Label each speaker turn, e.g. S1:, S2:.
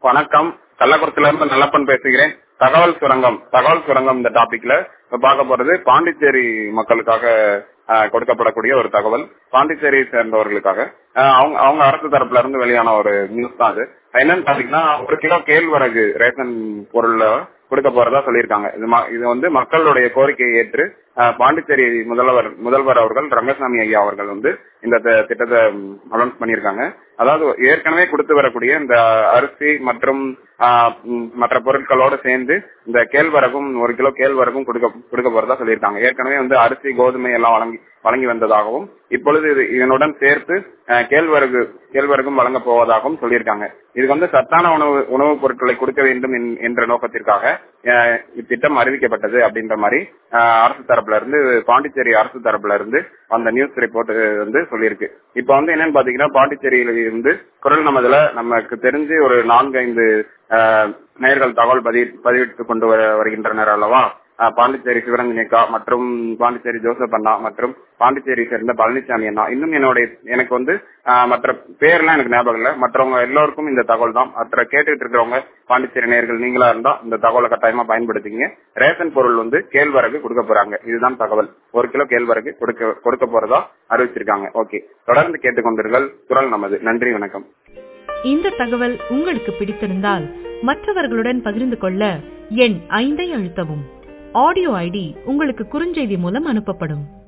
S1: வணக்கம் கள்ளக்குறிச்சில இருந்து நல்லப்பன் பேசுகிறேன் தகவல் சுரங்கம் தகவல் சுரங்கம் இந்த டாபிக்ல இப்ப பார்க்க போறது பாண்டிச்சேரி மக்களுக்காக ஆஹ், கொடுக்கப்படக்கூடிய ஒரு தகவல் பாண்டிச்சேரி சேர்ந்தவர்களுக்காக ஆஹ், அவங்க அவங்க அரசு தரப்புல இருந்து வெளியான ஒரு நியூஸ் தான் அது என்னன்னு பாத்தீங்கன்னா ஒரு கிலோ கேழ்வரகு ரேஷன் பொருள்ல கொடுக்க போறதா சொல்லியிருக்காங்க இது ம- இது வந்து மக்களுடைய கோரிக்கையை ஏற்று ஆஹ், பாண்டிச்சேரி முதல்வர் முதல்வர் அவர்கள் ரங்கசாமி ஐயா அவர்கள் வந்து இந்த தி- திட்டத்தை அனௌன்ஸ் பண்ணியிருக்காங்க அதாவது ஏற்கனவே கொடுத்து வரக்கூடிய இந்த அரிசி மற்றும் ஆஹ், ம், மற்ற பொருட்களோடு சேர்ந்து இந்த கேழ்வரகும் ஒரு கிலோ கேழ்வரகும் கொடுக்க கொடுக்க போறதா சொல்லியிருக்காங்க ஏற்கனவே வந்து அரிசி கோதுமை எல்லாம் வழங்கி வழங்கி வந்ததாகவும் இப்பொழுது இது இதனுடன் சேர்த்து ஆஹ், கேழ்வரகு கேழ்வரகும் வழங்க போவதாகவும் சொல்லியிருக்காங்க இதுக்கு வந்து சத்தான உணவு உணவுப் பொருட்களை கொடுக்க வேண்டும் என்- என்ற நோக்கத்திற்காக ஆஹ், இத்திட்டம் அறிவிக்கப்பட்டது அப்படின்ற மாதிரி ஆஹ், அரசு தரப்புல இருந்து பாண்டிச்சேரி அரசு தரப்புல இருந்து அந்த நியூஸ் ரிப்போர்ட் வந்து சொல்லியிருக்கு இப்ப வந்து என்னன்னு பாத்தீங்கன்னா பாண்டிச்சேரியில இருந்து குரல் நமதுல நமக்கு தெரிஞ்சு ஒரு நான்கு ஐந்து ஆஹ், நேயர்கள் தகவல் பதிவு பதிவிட்டு கொண்டு வர- வருகின்றனர் அல்லவா ஆஹ், பாண்டிச்சேரி சிவரஞ்சனிக்கா மற்றும் பாண்டிச்சேரி ஜோசப் அண்ணா மற்றும் பாண்டிச்சேரி சேர்ந்த பழனிசாமி அண்ணா இன்னும் என்னுடைய எனக்கு வந்து ஆஹ், மற்ற பேர்லாம் எனக்கு ஞாபகம் இல்ல மற்றவங்க எல்லோருக்கும் இந்த தகவல் தான் மற்ற கேட்டுட்டு இருக்கிறவங்க பாண்டிச்சேரி நேயர்கள் நீங்களா இருந்தா இந்த தகவலை கட்டாயமா பயன்படுத்திங்க ரேஷன் பொருள் வந்து கேழ்வரகு கொடுக்க போறாங்க இதுதான் தகவல் ஒரு கிலோ கேழ்வரகு கொடுக்க கொடுக்க போறதா அறிவிச்சிருக்காங்க ஓகே தொடர்ந்து கேட்டுக்கொண்டீர்கள் குரல் நமது நன்றி வணக்கம்
S2: இந்த தகவல் உங்களுக்கு பிடித்திருந்தால் மற்றவர்களுடன் பகிர்ந்து கொள்ள எண் ஐந்தை அழுத்தவும் ஆடியோ ஐடி உங்களுக்கு குறுஞ்செய்தி மூலம் அனுப்பப்படும்